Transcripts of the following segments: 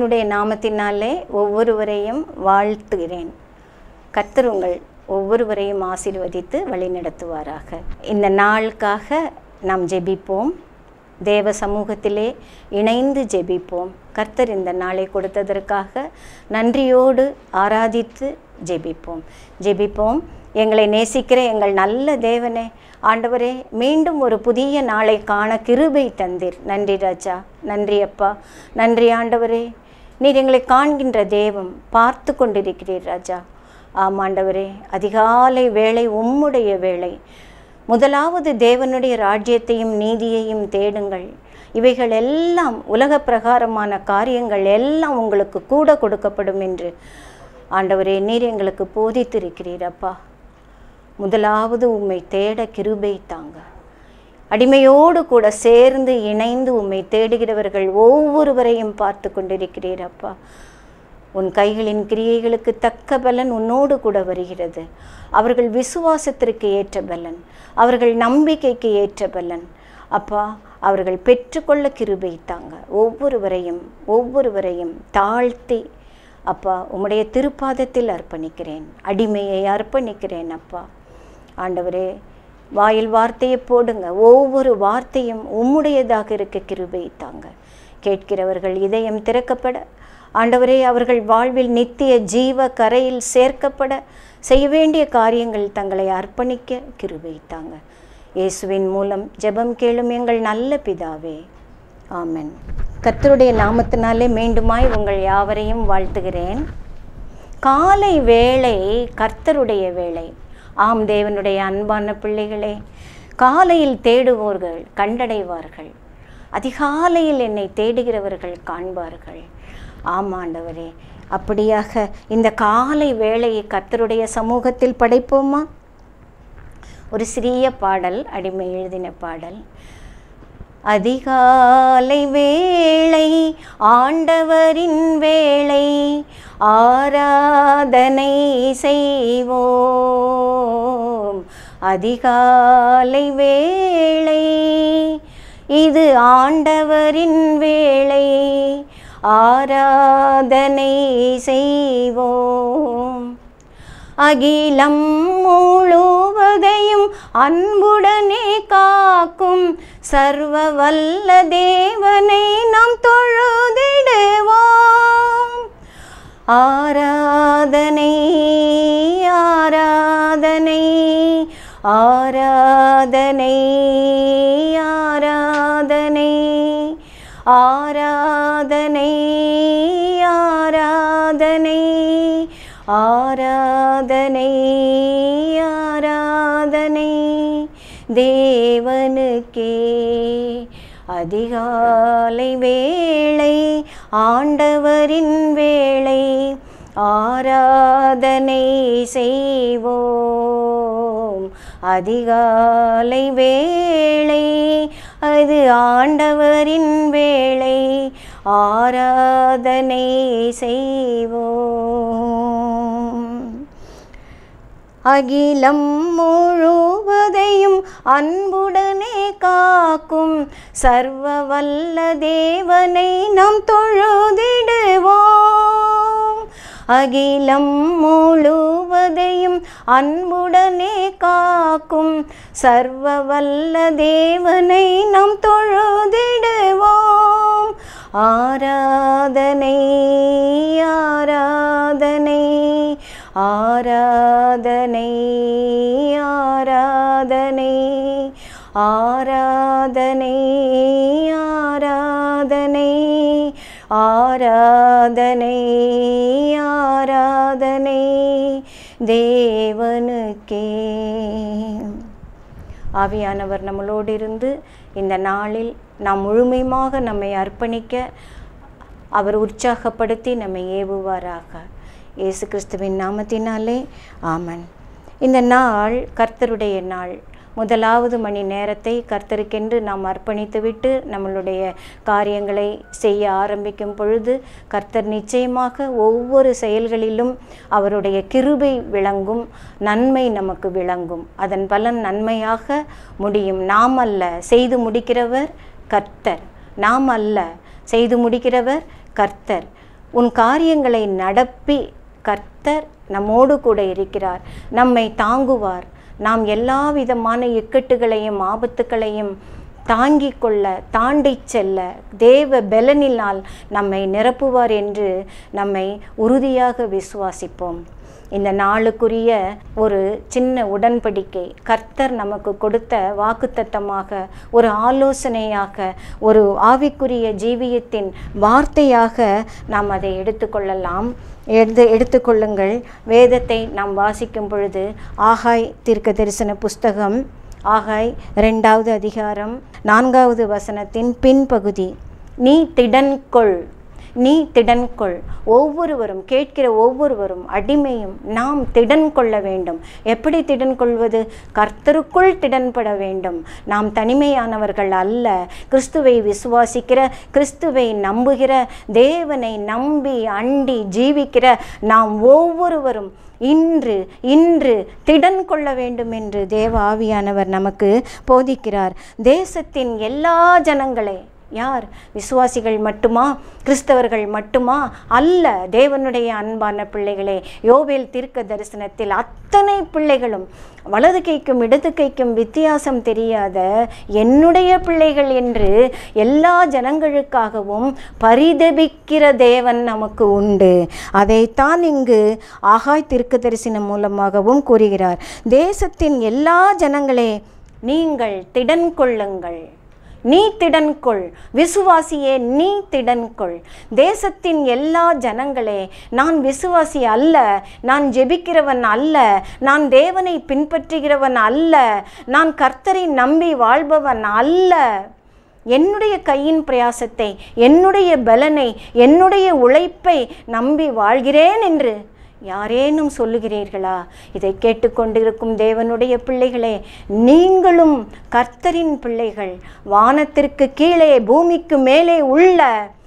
தேவனுடைய நாமத்தினாலே ஒவ்வொருவரையும் வாழ்த்துகிறேன் கர்த்தர் உங்கள் ஒவ்வொருவரையும் ஆசீர்வதித்து வழிநடத்துவாராக இந்த நாளுக்காக நாம் ஜெபிப்போம் தேவ சமூகத்திலே இணைந்து ஜெபிப்போம் கர்த்தர் இந்த நாளை கொடுத்ததற்காக நன்றியோடு ஆராதித்து ஜெபிப்போம் ஜெபிப்போம் எங்களை நேசிக்கிற எங்கள் நல்ல தேவனே ஆண்டவரே மீண்டும் ஒரு புதிய நாளை காண கிருபை தந்தீர் நன்றி ராஜா நன்றி அப்பா நன்றி ஆண்டவரே நீர் எங்களை காண்கின்ற தேவம் பார்த்து கொண்டிருக்கிறீர் ராஜா ஆம் ஆண்டவரே அதிகாலை வேளை உம்முடைய வேளை முதலாவது தேவனுடைய ராஜ்யத்தையும் நீதியையும் தேடுங்கள் இவைகள் எல்லாம் உலக பிரகாரமான காரியங்கள் எல்லாம் உங்களுக்கு கூட கொடுக்கப்படும் என்று ஆண்டவரே நீர் எங்களுக்கு போதித்திருக்கிறீர் அப்பா முதலாவது உம்மை தேட கிருபை தாங்க அடிமையோடு கூட சேர்ந்து இணைந்து உம்மை தேடுகிறவர்கள் ஒவ்வொருவரையும் பார்த்து கொண்டிருக்கிறீர் அப்பா உன் கைகளின் கிரியைகளுக்கு தக்க பலன் உன்னோடு கூட வருகிறது அவர்கள் விசுவாசத்திற்கு ஏற்ற பலன் அவர்கள் நம்பிக்கைக்கு ஏற்ற பலன் அப்பா அவர்கள் பெற்றுக்கொள்ள கிருபை தாங்க ஒவ்வொருவரையும் ஒவ்வொருவரையும் தாழ்த்தி அப்பா உம்முடைய திருப்பாதத்தில் அர்ப்பணிக்கிறேன் அடிமையை அர்ப்பணிக்கிறேன் அப்பா ஆண்டவரே வாயில் வார்த்தையை போடுங்க ஒவ்வொரு வார்த்தையும் உம்முடையதாக இருக்க கிருபை தாங்க கேட்கிறவர்கள் இதயம் திறக்கப்பட ஆண்டவரே அவர்கள் வாழ்வில் நித்திய ஜீவ கரையில் சேர்க்கப்பட செய்ய வேண்டிய காரியங்கள் தங்களை அர்ப்பணிக்க கிருபை தாங்க இயேசுவின் மூலம் ஜெபம் கேளும் எங்கள் நல்ல பிதாவே ஆமென் கர்த்தருடைய நாமத்தினாலே மீண்டுமாய் உங்கள் யாவரையும் வாழ்த்துகிறேன் காலை வேளை கர்த்தருடைய வேளை ஆம் தேவனுடைய அன்பான பிள்ளைகளே காலையில் தேடுவோர்கள் கண்டடைவார்கள் அதிகாலையில் என்னை தேடுகிறவர்கள் காண்பார்கள் ஆமாண்டவரே அப்படியாக இந்த காலை வேளையை கர்த்தருடைய சமூகத்தில் படைப்போமா ஒரு சிறிய பாடல் அடிமை எழுதின பாடல் அதிகாலை வேளை ஆண்டவரின் வேளை ஆராதனை செய்வோம் அதிகாலை வேளை இது ஆண்டவரின் வேளை ஆராதனை செய்வோம் அகிலம் முழுவதையும் அன்புடனே காக்கும் சர்வ வல்ல தேவனை நாம் தொழுதிடுவோம் ஆராதனை ஆராதனை ஆராதனை ஆராதனை ஆராதனை ஆராதனை ஆராதனை ஆராதனை தேவனுக்கே அதிகாலை வேளை ஆண்டவரின் வேளை ஆராதனை செய்வோம் அதிகாலை வேளை அது ஆண்டவரின் வேளை ஆராதனை செய்வோம் அகிலம் முழுவதையும் அன்புடனே காக்கும் சர்வ வல்ல தேவனை நாம் தொழுதிடுவோம் அகிலம் முழுவதையும் அன்புடனே காக்கும் சர்வ வல்ல தேவனை நாம் தொழுதிடுவோம் ஆராதனை ஆராதனை ஆராதனை ஆராதனை ஆராதனை ஆராதனை ஆராதனை ஆராதனை தேவனுக்கே ஆவியானவர் நம்மளோடு இருந்து இந்த நாளில் நாம் முழுமையாக நம்மை அர்ப்பணிக்க அவர் உற்சாகப்படுத்தி நம்மை ஏவுவாராக இயேசு கிறிஸ்துவின் நாமத்தினாலே ஆமன் இந்த நாள் கர்த்தருடைய நாள் முதலாவது மணி நேரத்தை கர்த்தருக்கென்று நாம் அர்ப்பணித்துவிட்டு நம்மளுடைய காரியங்களை செய்ய ஆரம்பிக்கும் பொழுது கர்த்தர் நிச்சயமாக ஒவ்வொரு செயல்களிலும் அவருடைய கிருபை விளங்கும் நன்மை நமக்கு விளங்கும் அதன் பலன் நன்மையாக முடியும் நாம் அல்ல செய்து முடிக்கிறவர் கர்த்தர் நாம் அல்ல செய்து முடிக்கிறவர் கர்த்தர் உன் காரியங்களை நடப்பி கர்த்தர் நம்மோடு கூட இருக்கிறார் நம்மை தாங்குவார் நாம் எல்லா விதமான இக்கட்டுகளையும் ஆபத்துக்களையும் தாங்கிக் கொள்ள தாண்டிச் செல்ல தேவ பெலனினால் நம்மை நிரப்புவார் என்று நம்மை உறுதியாக விசுவாசிப்போம் இந்த நாளுக்குரிய ஒரு சின்ன உடன்படிக்கை கர்த்தர் நமக்கு கொடுத்த வாக்குத்தத்தமாக ஒரு ஆலோசனையாக ஒரு ஆவிக்குரிய ஜீவியத்தின் வார்த்தையாக நாம் அதை எடுத்துக்கொள்ளலாம் எடுத்து எடுத்துக்கொள்ளுங்கள் வேதத்தை நாம் வாசிக்கும் பொழுது ஆகாய் தீர்க்க தரிசன புஸ்தகம் ஆகாய் ரெண்டாவது அதிகாரம் நான்காவது வசனத்தின் பின்பகுதி நீ திடன்கொள் நீ திடன்கொள் ஒவ்வொருவரும் கேட்கிற ஒவ்வொருவரும் அடிமையும் நாம் திடன் கொள்ள வேண்டும் எப்படி திடன் கொள்வது கர்த்தருக்குள் திடன்பட வேண்டும் நாம் தனிமையானவர்கள் அல்ல கிறிஸ்துவை விசுவாசிக்கிற கிறிஸ்துவை நம்புகிற தேவனை நம்பி அண்டி ஜீவிக்கிற நாம் ஒவ்வொருவரும் இன்று இன்று திடன் கொள்ள வேண்டும் என்று தேவ ஆவியானவர் நமக்கு போதிக்கிறார் தேசத்தின் எல்லா ஜனங்களே யார் விசுவாசிகள் மட்டுமா கிறிஸ்தவர்கள் மட்டுமா அல்ல தேவனுடைய அன்பான பிள்ளைகளே யோவேல் தீர்க்க தரிசனத்தில் அத்தனை பிள்ளைகளும் வலது கைக்கும் இடது கைக்கும் வித்தியாசம் தெரியாத என்னுடைய பிள்ளைகள் என்று எல்லா ஜனங்களுக்காகவும் பரிதபிக்கிற தேவன் நமக்கு உண்டு அதைத்தான் இங்கு ஆகாய் தீர்க்க தரிசனம் மூலமாகவும் கூறுகிறார் தேசத்தின் எல்லா ஜனங்களே நீங்கள் திடன் கொள்ளுங்கள் நீ திடன்கொள் விசுவாசியே நீ திடன்கொள் தேசத்தின் எல்லா ஜனங்களே நான் விசுவாசி அல்ல நான் ஜெபிக்கிறவன் அல்ல நான் தேவனை பின்பற்றுகிறவன் அல்ல நான் கர்த்தரை நம்பி வாழ்பவன் அல்ல என்னுடைய கையின் பிரயாசத்தை என்னுடைய பலனை என்னுடைய உழைப்பை நம்பி வாழ்கிறேன் என்று யாரேனும் சொல்லுகிறீர்களா இதை கேட்டுக்கொண்டிருக்கும் தேவனுடைய பிள்ளைகளே நீங்களும் கர்த்தரின் பிள்ளைகள் வானத்திற்கு கீழே பூமிக்கு மேலே உள்ள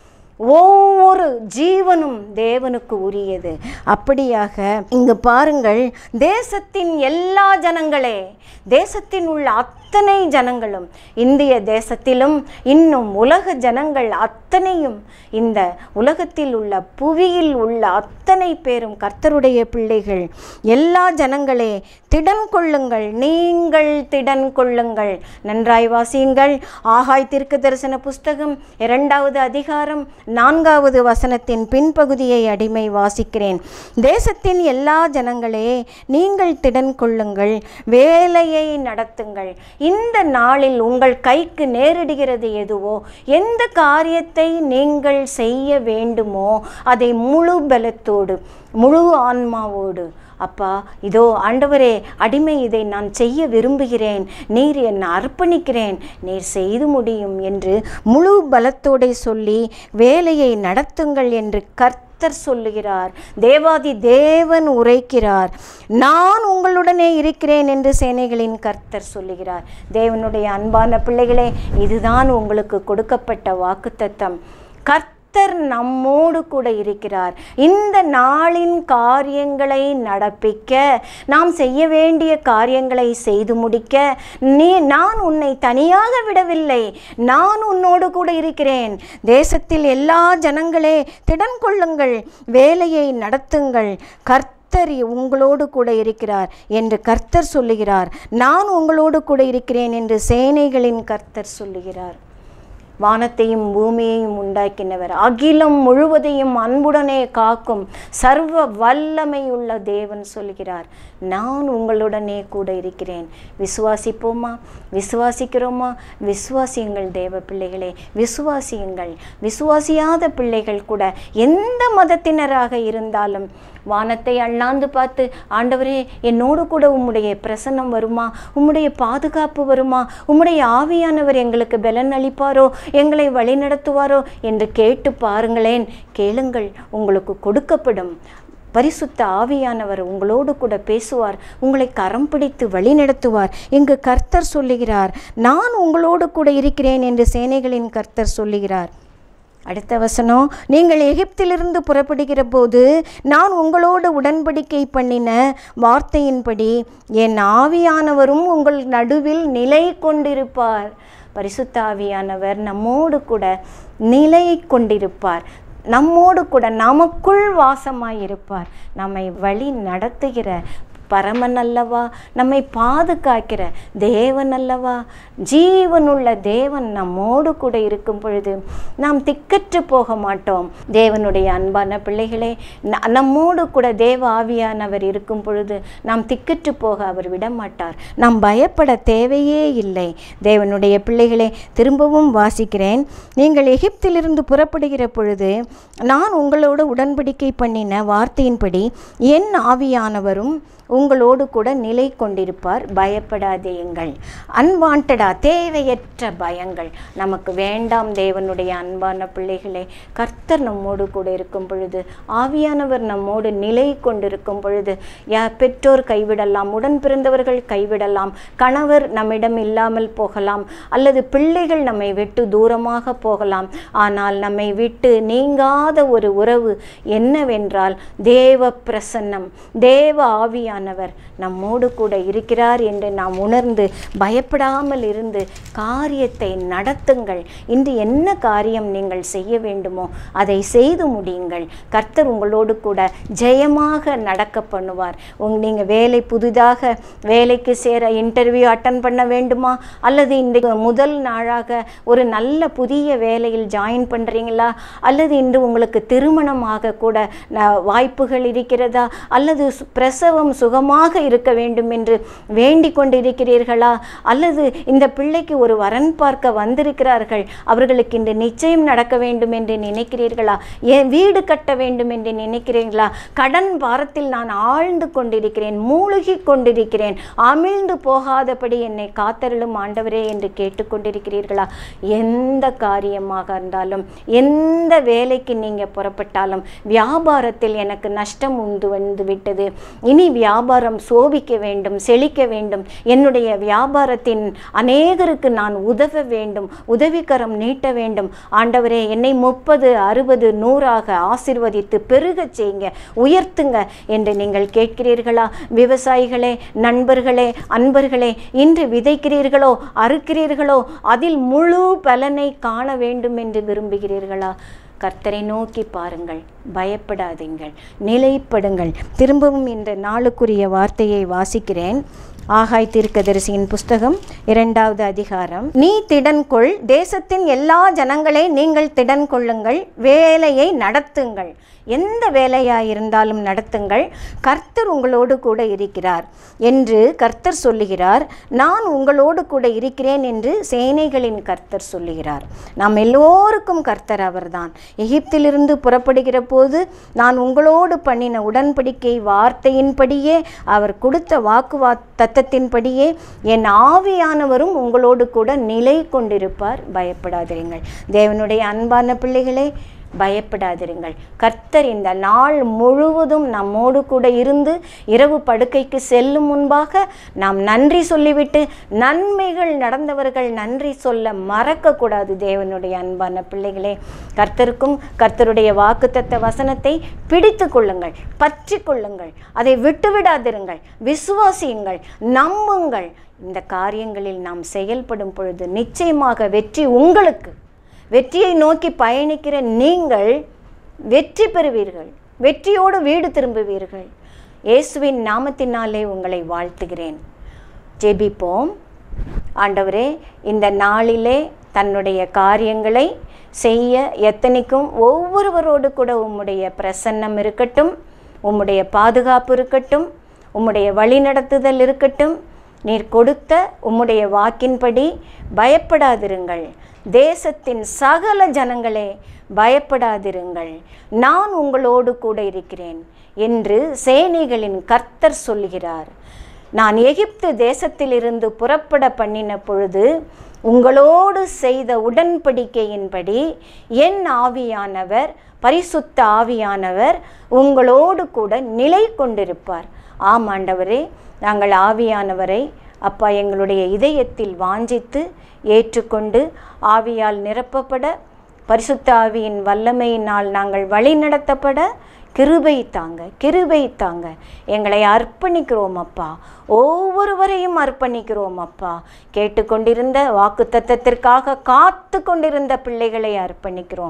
ஒவ்வொரு ஜீவனும் தேவனுக்கு உரியது அப்படியாக இங்கு பாருங்கள் தேசத்தின் எல்லா ஜனங்களே தேசத்தின் உள்ள அத்தனை ஜனங்களும் இந்திய தேசத்திலும் இன்னும் உலக ஜனங்கள் அத்தனையும் இந்த உலகத்தில் உள்ள புவியில் உள்ள அத்தனை பேரும் கர்த்தருடைய பிள்ளைகள் எல்லா ஜனங்களே திடன் கொள்ளுங்கள் நீங்கள் திடன் கொள்ளுங்கள் நன்றாய் வாசியுங்கள் ஆகாய் தீர்க்க தரிசன புஸ்தகம் இரண்டாவது அதிகாரம் நான்காவது வசனத்தின் பின்பகுதியை அடிமை வாசிக்கிறேன் தேசத்தின் எல்லா ஜனங்களே நீங்கள் திடன் கொள்ளுங்கள் வேலையை நடத்துங்கள் இந்த நாளில் உங்கள் கைக்கு நேரிடுகிறது எதுவோ எந்த காரியத்தை நீங்கள் செய்ய வேண்டுமோ அதை முழு பலத்தோடு முழு ஆன்மாவோடு அப்பா இதோ ஆண்டவரே அடிமை இதை நான் செய்ய விரும்புகிறேன் நீர் என்னை அர்ப்பணிக்கிறேன் நீர் செய்து முடியும் என்று முழு பலத்தோடே சொல்லி வேலையை நடத்துங்கள் என்று கர்த்தர் சொல்லுகிறார் தேவாதி தேவன் உரைக்கிறார் நான் உங்களுடனே இருக்கிறேன் என்று சேனைகளின் கர்த்தர் சொல்லுகிறார் தேவனுடைய அன்பான பிள்ளைகளே இதுதான் உங்களுக்கு கொடுக்கப்பட்ட வாக்குத்தத்தம் கர்த்தர் நம்மோடு கூட இருக்கிறார் இந்த நாளின் காரியங்களை நடப்பிக்க நாம் செய்ய வேண்டிய காரியங்களை செய்து முடிக்க நீ நான் உன்னை தனியாக விடவில்லை நான் உன்னோடு கூட இருக்கிறேன் தேசத்தில் எல்லா ஜனங்களே திடன் கொள்ளுங்கள் வேலையை நடத்துங்கள் கர்த்த கர்த்தர் உங்களோடு கூட இருக்கிறார் என்று கர்த்தர் சொல்லுகிறார் நான் உங்களோடு கூட இருக்கிறேன் என்று சேனைகளின் கர்த்தர் சொல்லுகிறார் வானத்தையும் பூமியையும் உண்டாக்கினவர் அகிலம் முழுவதையும் அன்புடனே காக்கும் சர்வ வல்லமையுள்ள தேவன் சொல்கிறார் நான் உங்களுடனே கூட இருக்கிறேன் விசுவாசிப்போமா விசுவாசிக்கிறோமா விசுவாசியுங்கள் தேவ பிள்ளைகளே விசுவாசியுங்கள் விசுவாசியாத பிள்ளைகள் கூட எந்த மதத்தினராக இருந்தாலும் வானத்தை அண்ணாந்து பார்த்து ஆண்டவரே என்னோடு கூட உம்முடைய பிரசன்னம் வருமா உம்முடைய பாதுகாப்பு வருமா உம்முடைய ஆவியானவர் எங்களுக்கு பலன் அளிப்பாரோ எங்களை வழிநடத்துவாரோ என்று கேட்டு பாருங்களேன் கேளுங்கள் உங்களுக்கு கொடுக்கப்படும் பரிசுத்த ஆவியானவர் உங்களோடு கூட பேசுவார் உங்களை கரம் பிடித்து வழிநடத்துவார் இங்கு கர்த்தர் சொல்லுகிறார் நான் உங்களோடு கூட இருக்கிறேன் என்று சேனைகளின் கர்த்தர் சொல்லுகிறார் அடுத்த வசனம் நீங்கள் எகிப்திலிருந்து புறப்படுகிற போது நான் உங்களோடு உடன்படிக்கை பண்ணின வார்த்தையின்படி என் ஆவியானவரும் உங்கள் நடுவில் நிலை கொண்டிருப்பார் பரிசுத்த ஆவியானவர் நம்மோடு கூட நிலை கொண்டிருப்பார் நம்மோடு கூட நமக்குள் வாசமாய் இருப்பார் நம்மை வழி நடத்துகிற பரமன் அல்லவா நம்மை பாதுகாக்கிற தேவன் அல்லவா ஜீவனுள்ள தேவன் நம்மோடு கூட இருக்கும் பொழுது நாம் திக்கற்று போக மாட்டோம் தேவனுடைய அன்பான பிள்ளைகளே ந- நம்மோடு கூட தேவ ஆவியானவர் இருக்கும் பொழுது நாம் திக்கற்று போக அவர் விட மாட்டார் நாம் பயப்பட தேவையே இல்லை தேவனுடைய பிள்ளைகளே திரும்பவும் வாசிக்கிறேன் நீங்கள் எகிப்திலிருந்து புறப்படுகிற பொழுது நான் உங்களோடு உடன்படிக்கை பண்ணின வார்த்தையின்படி என் ஆவியானவரும் உங்களோடு கூட நிலை கொண்டிருப்பார் பயப்படாதேயுங்கள் அன்வான்டடா தேவையற்ற பயங்கள் நமக்கு வேண்டாம் தேவனுடைய அன்பான பிள்ளைகளே கர்த்தர் நம்மோடு கூட இருக்கும் பொழுது ஆவியானவர் நம்மோடு நிலை கொண்டிருக்கும் பொழுது யா பெற்றோர் கைவிடலாம் உடன் பிறந்தவர்கள் கைவிடலாம் கணவர் நம்மிடம் இல்லாமல் போகலாம் அல்லது பிள்ளைகள் நம்மை விட்டு தூரமாக போகலாம் ஆனால் நம்மை விட்டு நீங்காத ஒரு உறவு என்னவென்றால் தேவ பிரசன்னம் தேவ ஆவியானவர் நம்மோடு கூட இருக்கிறார் என்று நாம் உணர்ந்து பயப்படாமல் இருந்து காரியத்தை நடத்துங்கள் இன்று என்ன காரியம் நீங்கள் செய்ய வேண்டுமோ அதை செய்து முடியுங்கள் கர்த்தர் உங்களோடு கூட ஜெயமாக நடக்க பண்ணுவார் உங் நீங்கள் வேலை புதிதாக வேலைக்கு சேர இன்டர்வியூ அட்டன் பண்ண வேண்டுமா அல்லது இன்றைக்கு முதல் நாளாக ஒரு நல்ல புதிய வேலையில் ஜாயின் பண்ணுறீங்களா அல்லது இன்று உங்களுக்கு திருமணமாக கூட ந- வாய்ப்புகள் இருக்கிறதா அல்லது சு- பிரசவம் சுகமாக இருக்க வேண்டும் என்று வேண்டிக் கொண்டிருக்கிறீர்களா அல்லது இந்த பிள்ளைக்கு ஒரு வரன் பார்க்க வந்திருக்கிறார்கள் அவர்களுக்கு இன்று நிச்சயம் நடக்க வேண்டும் என்று நினைக்கிறீர்களா என் வீடு கட்ட வேண்டும் என்று நினைக்கிறீர்களா கடன் பாரத்தில் நான் ஆழ்ந்து கொண்டிருக்கிறேன் மூழ்கி கொண்டிருக்கிறேன் அமிழ்ந்து போகாதபடி என்னை காத்தருளும் ஆண்டவரே என்று கேட்டுக்கொண்டிருக்கிறீர்களா எந்த காரியமாக இருந்தாலும் எந்த வேலைக்கு நீங்கள் புறப்பட்டாலும் வியாபாரத்தில் எனக்கு நஷ்டம் உண்டு வந்து விட்டது இனி வியாபாரம் சோபிக்க வேண்டும் செழிக்க வேண்டும் என்னுடைய வியாபாரத்தின் அநேகருக்கு நான் உதவ வேண்டும் உதவிக்கரம் நீட்ட வேண்டும் ஆண்டவரே என்னை முப்பது அறுபது நூறாக ஆசிர்வதித்து பெருகச் செய்யுங்க உயர்த்துங்க என்று நீங்கள் கேட்கிறீர்களா விவசாயிகளே நண்பர்களே அன்பர்களே இன்று விதைக்கிறீர்களோ அறுக்கிறீர்களோ அதில் முழு பலனை காண வேண்டும் என்று விரும்புகிறீர்களா கர்த்தரை நோக்கி பாருங்கள் பயப்படாதீங்கள் நிலைப்படுங்கள் திரும்பவும் இந்த நாளுக்குரிய வார்த்தையை வாசிக்கிறேன் ஆகாய் தீர்க்கதரிசியின் புஸ்தகம் இரண்டாவது அதிகாரம் நீ திடன் கொள் தேசத்தின் எல்லா ஜனங்களே நீங்கள் திடன் கொள்ளுங்கள் வேலையை நடத்துங்கள் எந்த வேலையாயிருந்தாலும் நடத்துங்கள் கர்த்தர் உங்களோடு கூட இருக்கிறார் என்று கர்த்தர் சொல்லுகிறார் நான் உங்களோடு கூட இருக்கிறேன் என்று சேனைகளின் கர்த்தர் சொல்லுகிறார் நாம் எல்லோருக்கும் கர்த்தர் அவர்தான் எகிப்திலிருந்து புறப்படுகிற போது நான் உங்களோடு பண்ணின உடன்படிக்கை வார்த்தையின்படியே அவர் கொடுத்த வாக்குவா தத்தத்தின்படியே என் ஆவியானவரும் உங்களோடு கூட நிலை கொண்டிருப்பார் பயப்படாதிருங்கள் தேவனுடைய அன்பான பிள்ளைகளே பயப்படாதிருங்கள் கர்த்தர் இந்த நாள் முழுவதும் நம்மோடு கூட இருந்து இரவு படுக்கைக்கு செல்லும் முன்பாக நாம் நன்றி சொல்லிவிட்டு நன்மைகள் நடந்தவர்கள் நன்றி சொல்ல மறக்கக்கூடாது தேவனுடைய அன்பான பிள்ளைகளே கர்த்தருக்கும் கர்த்தருடைய வாக்குத்தத்த வசனத்தை பிடித்து கொள்ளுங்கள் பற்றி கொள்ளுங்கள் அதை விட்டுவிடாதிருங்கள் விசுவாசியுங்கள் நம்புங்கள் இந்த காரியங்களில் நாம் செயல்படும் பொழுது நிச்சயமாக வெற்றி உங்களுக்கு வெற்றியை நோக்கி பயணிக்கிற நீங்கள் வெற்றி பெறுவீர்கள் வெற்றியோடு வீடு திரும்புவீர்கள் இயேசுவின் நாமத்தினாலே உங்களை வாழ்த்துகிறேன் ஜெபிப்போம் ஆண்டவரே இந்த நாளிலே தன்னுடைய காரியங்களை செய்ய எத்தனைக்கும் ஒவ்வொருவரோடு கூட உம்முடைய பிரசன்னம் இருக்கட்டும் உம்முடைய பாதுகாப்பு இருக்கட்டும் உம்முடைய வழிநடத்துதல் இருக்கட்டும் நீர் கொடுத்த உம்முடைய வாக்கின்படி பயப்படாதிருங்கள் தேசத்தின் சகல ஜனங்களே பயப்படாதிருங்கள் நான் உங்களோடு கூட இருக்கிறேன் என்று சேனைகளின் கர்த்தர் சொல்கிறார் நான் எகிப்து தேசத்திலிருந்து புறப்பட பண்ணின பொழுது உங்களோடு செய்த உடன்படிக்கையின்படி என் ஆவியானவர் பரிசுத்த ஆவியானவர் உங்களோடு கூட நிலை கொண்டிருப்பார் ஆம் ஆண்டவரே நாங்கள் ஆவியானவரை அப்பா எங்களுடைய இதயத்தில் வாஞ்சித்து ஏற்றுக்கொண்டு ஆவியால் நிரப்பப்பட பரிசுத்த ஆவியின் வல்லமையினால் நாங்கள் வழி நடத்தப்பட கிருபை தாங்க கிருபை தாங்க எங்களை அர்ப்பணிக்கிறோம் அப்பா ஒவ்வொருவரையும் அர்ப்பணிக்கிறோம் அப்பா கேட்டுக்கொண்டிருந்த வாக்கு தத்தத்திற்காக காத்து கொண்டிருந்த பிள்ளைகளை அர்ப்பணிக்கிறோம்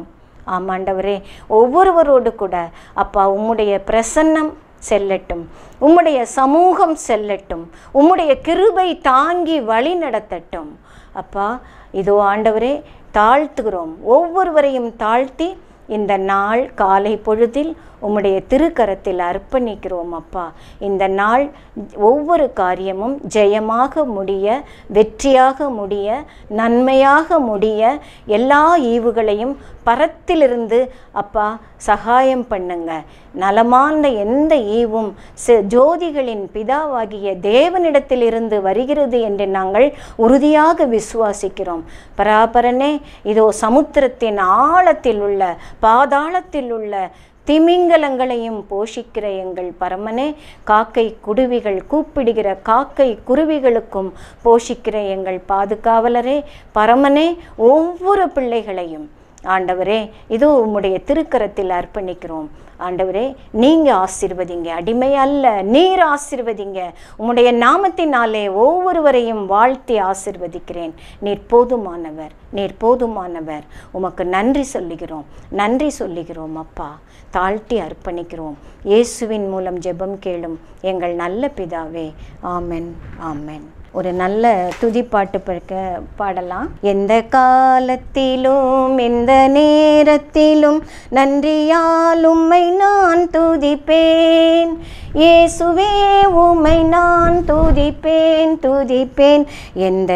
ஆமாண்டவரே ஒவ்வொருவரோடு கூட அப்பா உம்முடைய பிரசன்னம் செல்லட்டும் உம்முடைய சமூகம் செல்லட்டும் உம்முடைய கிருபை தாங்கி வழி நடத்தட்டும் அப்பா இதோ ஆண்டவரே தாழ்த்துகிறோம் ஒவ்வொருவரையும் தாழ்த்தி இந்த நாள் காலை பொழுதில் உம்முடைய திருக்கரத்தில் அர்ப்பணிக்கிறோம் அப்பா இந்த நாள் ஒவ்வொரு காரியமும் ஜெயமாக முடிய வெற்றியாக முடிய நன்மையாக முடிய எல்லா ஈவுகளையும் பரத்திலிருந்து அப்பா சகாயம் பண்ணுங்க நலமான எந்த ஈவும் செ- ஜோதிகளின் பிதாவாகிய தேவனிடத்திலிருந்து வருகிறது என்று நாங்கள் உறுதியாக விசுவாசிக்கிறோம் பராபரனே இதோ சமுத்திரத்தின் ஆழத்தில் உள்ள பாதாளத்தில் உள்ள திமிங்கலங்களையும் போஷிக்கிற எங்கள் பரமனே காக்கை குருவிகள் கூப்பிடுகிற காக்கை குருவிகளுக்கும் போஷிக்கிற எங்கள் பாதுகாவலரே பரமனே ஒவ்வொரு பிள்ளைகளையும் ஆண்டவரே இதோ உம்முடைய திருக்கரத்தில் அர்ப்பணிக்கிறோம் ஆண்டவரே நீங்க ஆசிர்வதிங்க அடிமை அல்ல நீர் ஆசிர்வதிங்க உம்முடைய நாமத்தினாலே ஒவ்வொருவரையும் வாழ்த்தி ஆசிர்வதிக்கிறேன் நீர் போதுமானவர் நீர் போதுமானவர் உமக்கு நன்றி சொல்லுகிறோம் நன்றி சொல்லுகிறோம் அப்பா தாழ்த்தி அர்ப்பணிக்கிறோம் இயேசுவின் மூலம் ஜெபம் கேளும் எங்கள் நல்ல பிதாவே ஆமென் ஆமென் ஒரு நல்ல துதிப்பாட்டு பிறக்க பாடலாம் எந்த காலத்திலும் எந்த நேரத்திலும் நன்றியால் உம்மை நான் துதிப்பேன் இயேசுவே உம்மை நான் துதிப்பேன் துதிப்பேன் எந்த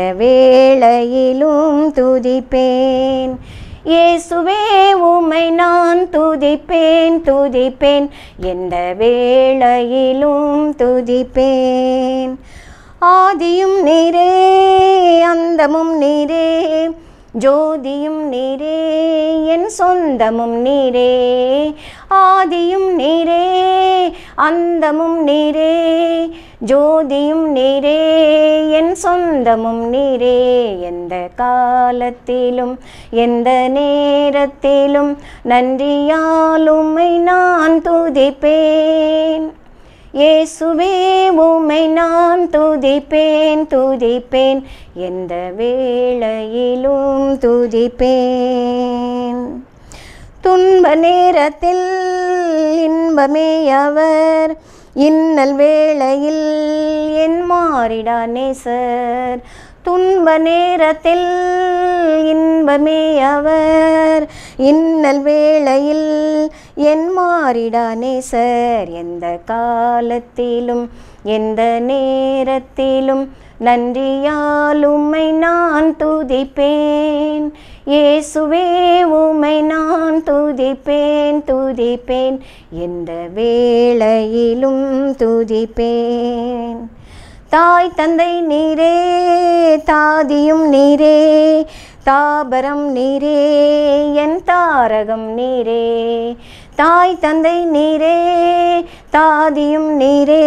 வேளையிலும் துதிப்பேன் இயேசுவே உம்மை நான் துதிப்பேன் துதிப்பேன் எந்த வேளையிலும் துதிப்பேன் ஆதியும் நீரே அந்தமும் நீரே ஜோதியும் நீரே என் சொந்தமும் நீரே ஆதியும் நீரே அந்தமும் நீரே ஜோதியும் நீரே என் சொந்தமும் நீரே எந்த காலத்திலும் எந்த நேரத்திலும் நன்றியால் உம்மை நான் துதிப்பேன் இயேசுவே உம்மை நான் துதிப்பேன் துதிப்பேன் எந்த வேளையிலும் துதிப்பேன் துன்ப நேரத்தில் இன்பமே அவர் இன்னல் வேளையில் என் மாறிடா நேசர் துன்ப நேரத்தில் இன்பமே அவர் இன்னல் வேளையில் என் மாறிடா நேசர் எந்த காலத்திலும் எந்த நேரத்திலும் நன்றியால் உம்மை நான் துதிப்பேன் இயேசுவே உம்மை நான் துதிப்பேன் துதிப்பேன் எந்த வேளையிலும் துதிப்பேன் தாய் தந்தை நீரே தாதியும் நீரே தாபரம் நீரே என் தாரகம் நீரே தாய் தந்தை நீரே தாதியும் நீரே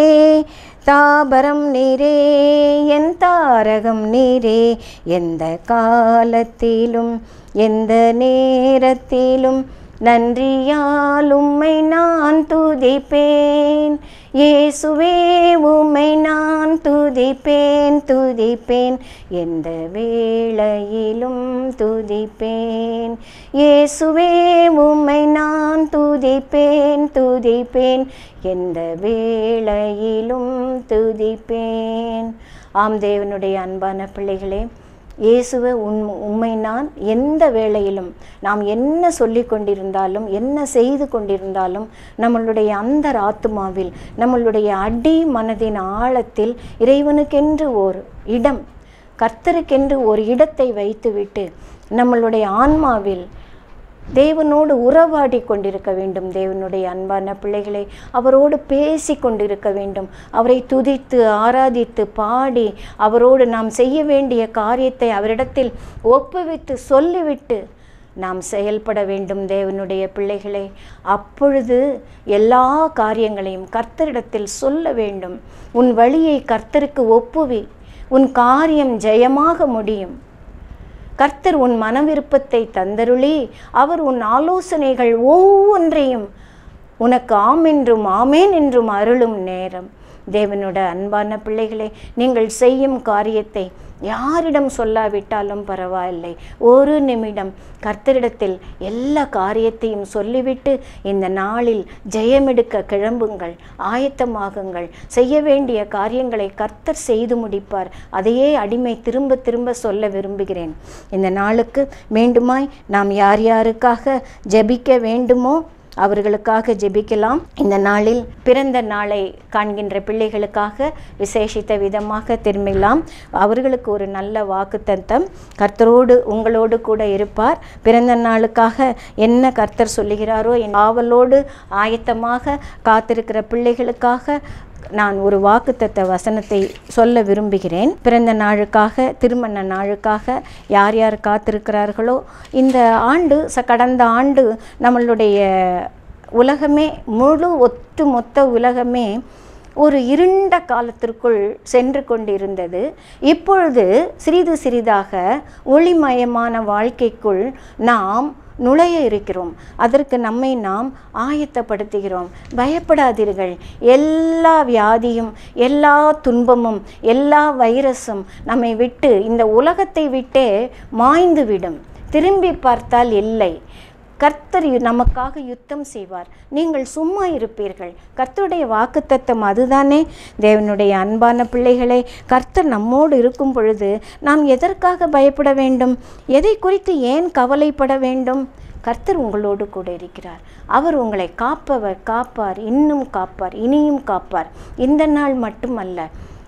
தாபரம் நீரே என் தாரகம் நீரே எந்த காலத்திலும் எந்த நேரத்திலும் நன்றியால் உம்மை நான் துதிப்பேன் இயேசுவே உம்மை நான் துதிப்பேன் துதிப்பேன் எந்த வேளையிலும் துதிப்பேன் இயேசுவே உம்மை நான் துதிப்பேன் துதிப்பேன் எந்த வேளையிலும் துதிப்பேன் ஆம் தேவனுடைய அன்பான பிள்ளைகளே இயேசுவை உண் உண்மை நான் எந்த வேளையிலும் நாம் என்ன சொல்லி கொண்டிருந்தாலும் என்ன செய்து கொண்டிருந்தாலும் நம்மளுடைய அந்த ஆத்துமாவில் நம்மளுடைய அடி மனதின் ஆழத்தில் இறைவனுக்கென்று ஓர் இடம் கர்த்தருக்கென்று ஒரு இடத்தை வைத்துவிட்டு நம்மளுடைய ஆன்மாவில் தேவனோடு உறவாடி கொண்டிருக்க வேண்டும் தேவனுடைய அன்பான பிள்ளைகளை அவரோடு பேசி கொண்டிருக்க வேண்டும் அவரை துதித்து ஆராதித்து பாடி அவரோடு நாம் செய்ய வேண்டிய காரியத்தை அவரிடத்தில் ஒப்புவித்து சொல்லிவிட்டு நாம் செயல்பட வேண்டும் தேவனுடைய பிள்ளைகளே அப்பொழுது எல்லா காரியங்களையும் கர்த்தரிடத்தில் சொல்ல வேண்டும் உன் வழியை கர்த்தருக்கு ஒப்புவி உன் காரியம் ஜெயமாக முடியும் கர்த்தர் உன் மனவிருப்பத்தை தந்தருளி அவர் உன் ஆலோசனைகள் ஒவ்வொன்றையும் உனக்கு ஆம் என்றும் ஆமேன் என்றும் அருளும் நேரம் தேவனோட அன்பான பிள்ளைகளே நீங்கள் செய்யும் காரியத்தை யாரிடம் சொல்லாவிட்டாலும் பரவாயில்லை ஒரு நிமிடம் கர்த்தரிடத்தில் எல்லா காரியத்தையும் சொல்லிவிட்டு இந்த நாளில் ஜெயமெடுக்க கிளம்புங்கள் ஆயத்தமாகுங்கள் செய்ய வேண்டிய காரியங்களை கர்த்தர் செய்து முடிப்பார் அதையே அடிமை திரும்ப திரும்ப சொல்ல விரும்புகிறேன் இந்த நாளுக்கு மீண்டுமாய் நாம் யார் யாருக்காக ஜெபிக்க வேண்டுமோ அவர்களுக்காக ஜெபிக்கலாம் இந்த நாளில் பிறந்த நாளை காண்கின்ற பிள்ளைகளுக்காக விசேஷித்த விதமாக திரும்பலாம் அவர்களுக்கு ஒரு நல்ல வாக்குத்தத்தம் கர்த்தரோடு உங்களோடு கூட இருப்பார் பிறந்த நாளுக்காக என்ன கர்த்தர் சொல்லுகிறாரோ என் ஆவலோடு ஆயத்தமாக காத்திருக்கிற பிள்ளைகளுக்காக நான் ஒரு வாக்குத்தத்த வசனத்தை சொல்ல விரும்புகிறேன் பிறந்த நாளுக்காக திருமண நாளுக்காக யார் யார் காத்திருக்கிறார்களோ இந்த ஆண்டு ச கடந்த ஆண்டு நம்மளுடைய உலகமே முழு ஒட்டு மொத்த உலகமே ஒரு இருண்ட காலத்திற்குள் சென்று கொண்டிருந்தது இப்பொழுது சிறிது சிறிதாக ஒளிமயமான வாழ்க்கைக்குள் நாம் நுழைய இருக்கிறோம் அதற்கு நம்மை நாம் ஆயத்தப்படுத்துகிறோம் பயப்படாதீர்கள் எல்லா வியாதியும் எல்லா துன்பமும் எல்லா வைரஸும் நம்மை விட்டு இந்த உலகத்தை விட்டே மாய்ந்துவிடும் திரும்பி பார்த்தால் இல்லை கர்த்தர் யு- நமக்காக யுத்தம் செய்வார் நீங்கள் சும்மா இருப்பீர்கள் கர்த்தருடைய வாக்குத்தத்தம் அதுதானே தேவனுடைய அன்பான பிள்ளைகளே கர்த்தர் நம்மோடு இருக்கும் பொழுது நாம் எதற்காக பயப்பட வேண்டும் எதை குறித்து ஏன் கவலைப்பட வேண்டும் கர்த்தர் உங்களோடு கூட இருக்கிறார் அவர் உங்களை காப்பவர் காப்பார் இன்னும் காப்பார் இனியும் காப்பார் இந்த நாள் மட்டுமல்ல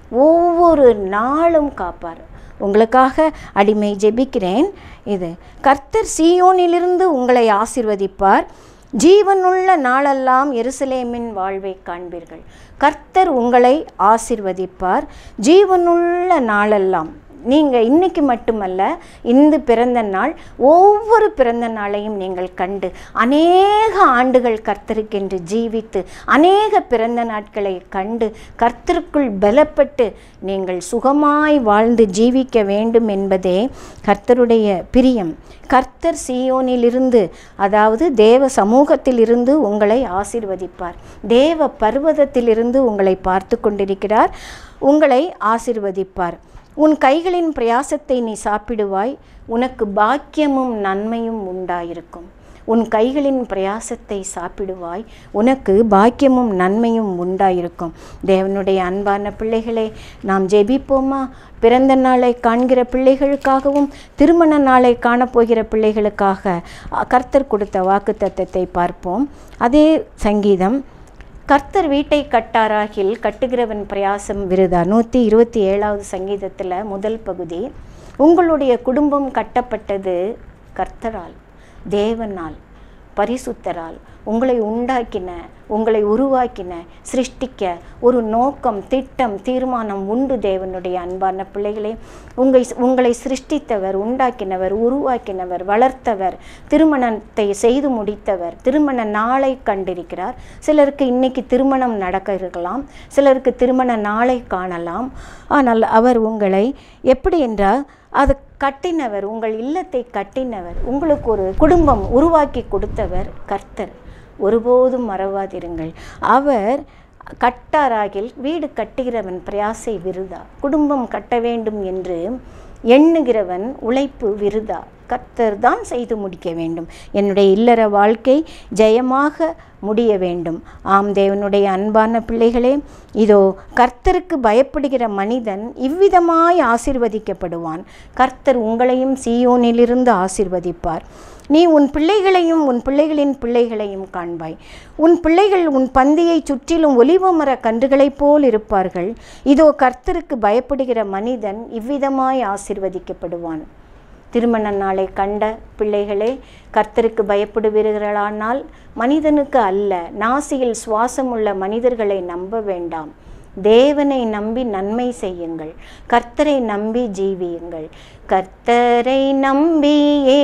ஒவ்வொரு நாளும் காப்பார் உங்களுக்காக அடிமை ஜெபிக்கிறேன் இது கர்த்தர் சீயோனிலிருந்து உங்களை ஆசிர்வதிப்பார் ஜீவனுள்ள நாளெல்லாம் எருசலேமின் வாழ்வை காண்பீர்கள் கர்த்தர் உங்களை ஆசிர்வதிப்பார் ஜீவனுள்ள நாளெல்லாம் நீங்கள் இன்னைக்கு மட்டுமல்ல இந்த பிறந்த நாள் ஒவ்வொரு பிறந்த நாளையும் நீங்கள் கண்டு அநேக ஆண்டுகள் கர்த்தருக்கென்று ஜீவித்து அநேக பிறந்த நாட்களை கண்டு கர்த்தருக்குள் பலப்பட்டு நீங்கள் சுகமாய் வாழ்ந்து ஜீவிக்க வேண்டும் என்பதே கர்த்தருடைய பிரியம் கர்த்தர் சீயோனிலிருந்து அதாவது தேவ சமூகத்திலிருந்து உங்களை ஆசீர்வதிப்பார் தேவ பர்வதத்திலிருந்து உங்களை பார்த்து கொண்டிருக்கிறார் உங்களை ஆசீர்வதிப்பார் உன் கைகளின் பிரயாசத்தை நீ சாப்பிடுவாய் உனக்கு பாக்கியமும் நன்மையும் உண்டாயிருக்கும் உன் கைகளின் பிரயாசத்தை சாப்பிடுவாய் உனக்கு பாக்கியமும் நன்மையும் உண்டாயிருக்கும் தேவனுடைய அன்பான பிள்ளைகளே நாம் ஜெபிப்போமா பிறந்த நாளை காண்கிற பிள்ளைகளுக்காகவும் திருமண நாளை காணப்போகிற பிள்ளைகளுக்காக அ, கர்த்தர் கொடுத்த வாக்குத்தத்தத்தை பார்ப்போம் அதே சங்கீதம் கர்த்தர் வீட்டை கட்டாராகில் கட்டுகிறவன் பிரயாசம் விருதா நூற்றி இருபத்தி ஏழாவது சங்கீதத்தில் முதல் பகுதி உங்களுடைய குடும்பம் கட்டப்பட்டது கர்த்தரால் தேவனால் பரிசுத்தரால் உங்களை உண்டாக்கின உங்களை உருவாக்கின சிருஷ்டிக்க ஒரு நோக்கம் திட்டம் தீர்மானம் உண்டு தேவனுடைய அன்பான பிள்ளைகளே உங்களை உங்களை சிருஷ்டித்தவர் உண்டாக்கினவர் உருவாக்கினவர் வளர்த்தவர் திருமணத்தை செய்து முடித்தவர் திருமண நாளை கண்டிருக்கிறார் சிலருக்கு இன்னைக்கு திருமணம் நடக்க இருக்கலாம் சிலருக்கு திருமண நாளை காணலாம் ஆனால் அவர் உங்களை எப்படி என்றால் அது கட்டினவர் உங்கள் இல்லத்தை கட்டினவர் உங்களுக்கு ஒரு குடும்பம் உருவாக்கி கொடுத்தவர் கர்த்தர் ஒருபோதும் மறவாதிருங்கள் அவர் கட்டாராகில் வீடு கட்டுகிறவன் பிரயாசை விருதா குடும்பம் கட்ட வேண்டும் என்று எண்ணுகிறவன் உழைப்பு விருதா கர்த்தர் தான் செய்து முடிக்க வேண்டும் என்னுடைய இல்லற வாழ்க்கை ஜெயமாக முடிய வேண்டும் ஆம் தேவனுடைய அன்பான பிள்ளைகளே இதோ கர்த்தருக்கு பயப்படுகிற மனிதன் இவ்விதமாய் ஆசீர்வதிக்கப்படுவான் கர்த்தர் உங்களையும் சீயோனிலிருந்து ஆசீர்வதிப்பார் நீ உன் பிள்ளைகளையும் உன் பிள்ளைகளின் பிள்ளைகளையும் காண்பாய் உன் பிள்ளைகள் உன் பந்தியை சுற்றிலும் ஒலிவ மர கன்றுகளைப் போல் இருப்பார்கள் இதோ கர்த்தருக்கு பயப்படுகிற மனிதன் இவ்விதமாய் ஆசீர்வதிக்கப்படுவான் திருமண நாளை கண்ட பிள்ளைகளே கர்த்தருக்கு பயப்படுவீர்களானால் மனிதனுக்கு அல்ல நாசியில் சுவாசமுள்ள மனிதர்களை நம்ப வேண்டாம் தேவனை நம்பி நன்மை செய்யுங்கள் கர்த்தரை நம்பி ஜீவியுங்கள் கர்த்தரை நம்பியே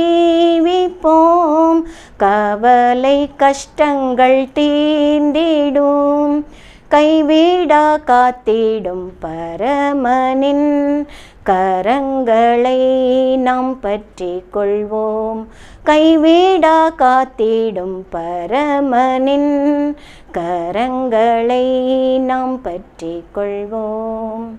ஜீவிப்போம் கவலை கஷ்டங்கள் தீண்டிடும் கைவிடா காத்திடும் பரமனின் கரங்களை நாம் பற்றி கொள்வோம் கைவிடா காத்திடும் பரமனின் கரங்களை நாம் பற்றி கொள்வோம்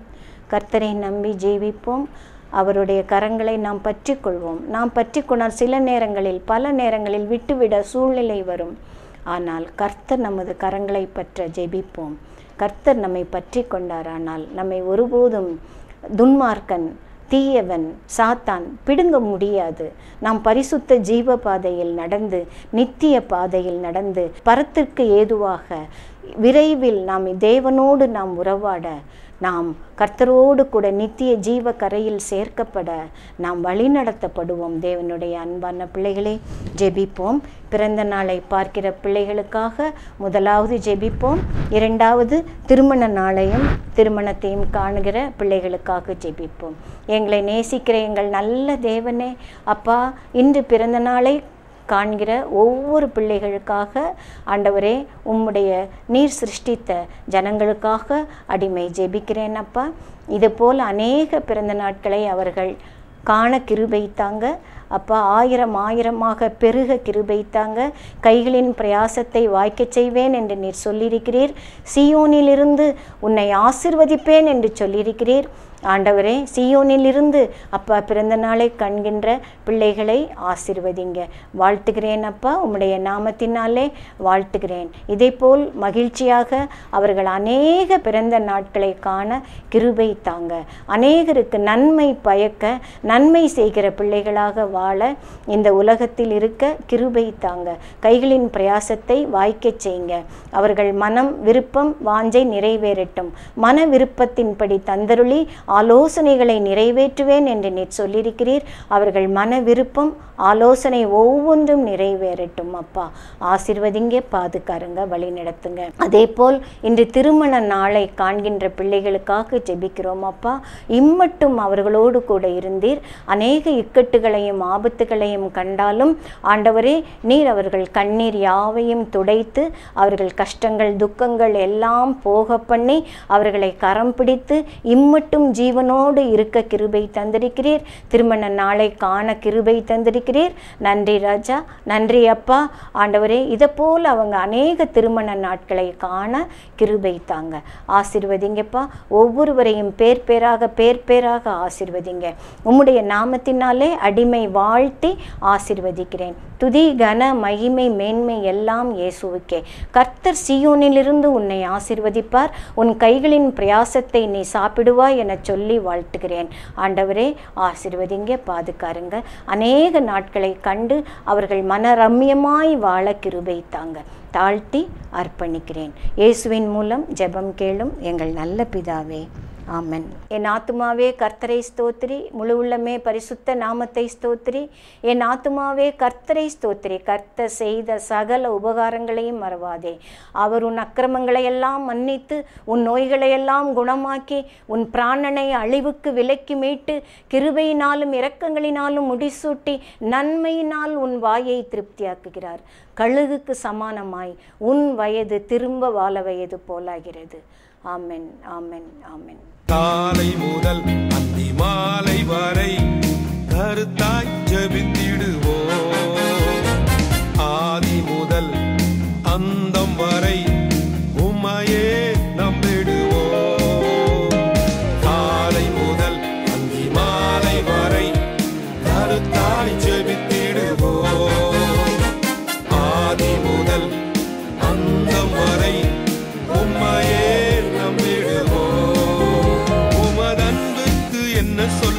கர்த்தரை நம்பி ஜீவிப்போம் அவருடைய கரங்களை நாம் பற்றி கொள்வோம் நாம் பற்றி கொண்டால் சில நேரங்களில் பல நேரங்களில் விட்டுவிட சூழ்நிலை வரும் ஆனால் கர்த்தர் நமது கரங்களை பற்ற ஜெபிப்போம் கர்த்தர் நம்மை பற்றி கொண்டாரானால் நம்மை ஒருபோதும் துன்மார்க்கன் தீயவன் சாத்தான் பிடுங்க முடியாது நாம் பரிசுத்த ஜீவ பாதையில் நடந்து நித்திய பாதையில் நடந்து பரத்திற்கு ஏதுவாக விரைவில் நாம் தேவனோடு நாம் உறவாட நாம் கர்த்தரோடு கூட நித்திய ஜீவ கரையில் சேர்க்கப்பட நாம் வழிநடத்தப்படுவோம் தேவனுடைய அன்பான பிள்ளைகளே ஜெபிப்போம் பிறந்த நாளை பார்க்கிற பிள்ளைகளுக்காக முதலாவது ஜெபிப்போம் இரண்டாவது திருமண நாளையும் திருமணத்தையும் காணுகிற பிள்ளைகளுக்காக ஜெபிப்போம் எங்களை நேசிக்கிற எங்கள் நல்ல தேவனே அப்பா இன்று பிறந்த நாளை காண்கிற ஒவ்வொரு பிள்ளைகளுக்காக ஆண்டவரே உம்முடைய நீர் சிருஷ்டித்த ஜனங்களுக்காக அடிமை ஜெபிக்கிறேன் அப்பா இதுபோல் அநேக பிறந்த நாட்களை அவர்கள் காண கிருபைத்தாங்க அப்பா ஆயிரம் ஆயிரமாக பெருக கிருபைத்தாங்க கைகளின் பிரயாசத்தை வாய்க்கச் செய்வேன் என்று நீர் சொல்லியிருக்கிறீர் சியோனிலிருந்து உன்னை ஆசிர்வதிப்பேன் என்று சொல்லியிருக்கிறீர் ஆண்டவரே சியோனிலிருந்து அப்பா பிறந்த நாளை காண்கின்ற பிள்ளைகளை ஆசிர்வதிங்க வாழ்த்துகிறேன் அப்பா உம்முடைய நாமத்தினாலே வாழ்த்துகிறேன் இதேபோல் மகிழ்ச்சியாக அவர்கள் அநேக பிறந்த நாட்களை காண கிருபை தாங்க அநேகருக்கு நன்மை பயக்க நன்மை செய்கிற பிள்ளைகளாக வாழ இந்த உலகத்தில் இருக்க கிருபை தாங்க கைகளின் பிரயாசத்தை வாய்க்கச் செய்யுங்க அவர்கள் மனம் விருப்பம் வாஞ்சை நிறைவேறட்டும் மன விருப்பத்தின்படி தந்தருளி ஆலோசனைகளை நிறைவேற்றுவேன் என்று நீர் சொல்லியிருக்கிறீர் அவர்கள் மன விருப்பம் ஆலோசனை ஒவ்வொன்றும் நிறைவேறட்டும் அப்பா ஆசிர்வதிங்க பாதுகாருங்க வழி நடத்துங்க அதே போல் இன்று திருமண நாளை காண்கின்ற பிள்ளைகளுக்காக ஜெபிக்கிறோம் அப்பா இம்மட்டும் அவர்களோடு கூட இருந்தீர் அநேக இக்கட்டுகளையும் ஆபத்துகளையும் கண்டாலும் ஆண்டவரே நீர் அவர்கள் கண்ணீர் யாவையும் துடைத்து அவர்கள் கஷ்டங்கள் துக்கங்கள் எல்லாம் போக பண்ணி அவர்களை கரம் பிடித்து இம்மட்டும் ஜீவனோடு இருக்க கிருபை தந்திருக்கிறீர் திருமண நாளை காண கிருபை தந்திருக்கிறீர் நன்றி ராஜா நன்றி அப்பா ஆண்டவரே இதை போல் அவங்க அநேக திருமண நாட்களை காண கிருபை தாங்க ஆசிர்வதிங்கப்பா ஒவ்வொருவரையும் பேர் பேராக பேர் பேராக ஆசிர்வதிங்க உம்முடைய நாமத்தினாலே அடிமை வாழ்த்தி ஆசிர்வதிக்கிறேன் துதி கன மகிமை மேன்மை எல்லாம் இயேசுவுக்கே கர்த்தர் சியோனிலிருந்து உன்னை ஆசிர்வதிப்பார் உன் கைகளின் பிரயாசத்தை நீ சாப்பிடுவாய் என சொல்லி வாழ்த்துகிறேன் ஆண்டவரே ஆசிர்வதிங்க பாதுகாருங்க அநேக நாட்களை கண்டு அவர்கள் மனரம்யமாய் வாழ கிருபை தாங்க தாழ்த்தி அர்ப்பணிக்கிறேன் இயேசுவின் மூலம் ஜெபம் கேளும் எங்கள் நல்ல பிதாவே ஆமென் என் ஆத்துமாவே கர்த்தரை ஸ்தோத்திரி முழு உள்ளமே பரிசுத்த நாமத்தை ஸ்தோத்திரி என் ஆத்துமாவே கர்த்தரை ஸ்தோத்திரி கர்த்தர் செய்த சகல உபகாரங்களையும் மறவாதே அவர் உன் அக்கிரமங்களை எல்லாம் மன்னித்து உன் நோய்களையெல்லாம் குணமாக்கி உன் பிராணனை அழிவுக்கு விலக்கி மீட்டு கிருபையினாலும் இரக்கங்களினாலும் முடிசூட்டி நன்மையினால் உன் வாயை திருப்தியாக்குகிறார் கழுகுக்கு சமானமாய் உன் வயது திரும்ப வாழ வயது போலாகிறது ஆமென் ஆமென் ஆமென் காலை முதல் அந்தி மாலை வரை கருத்தாய் ஜெபித்திடுவோம் ஆதி முதல் அந்தம் வரை உம்மையே நம்பிடுவோம் காலை முதல் அந்தி மாலை வரை கருத்தாய் ஜெபித்திடுவோம் ஆதி முதல் அந்தம் வரை உம்மையே நம்பிடுவோம் உமதன்புக்கு என்ன சொல்ல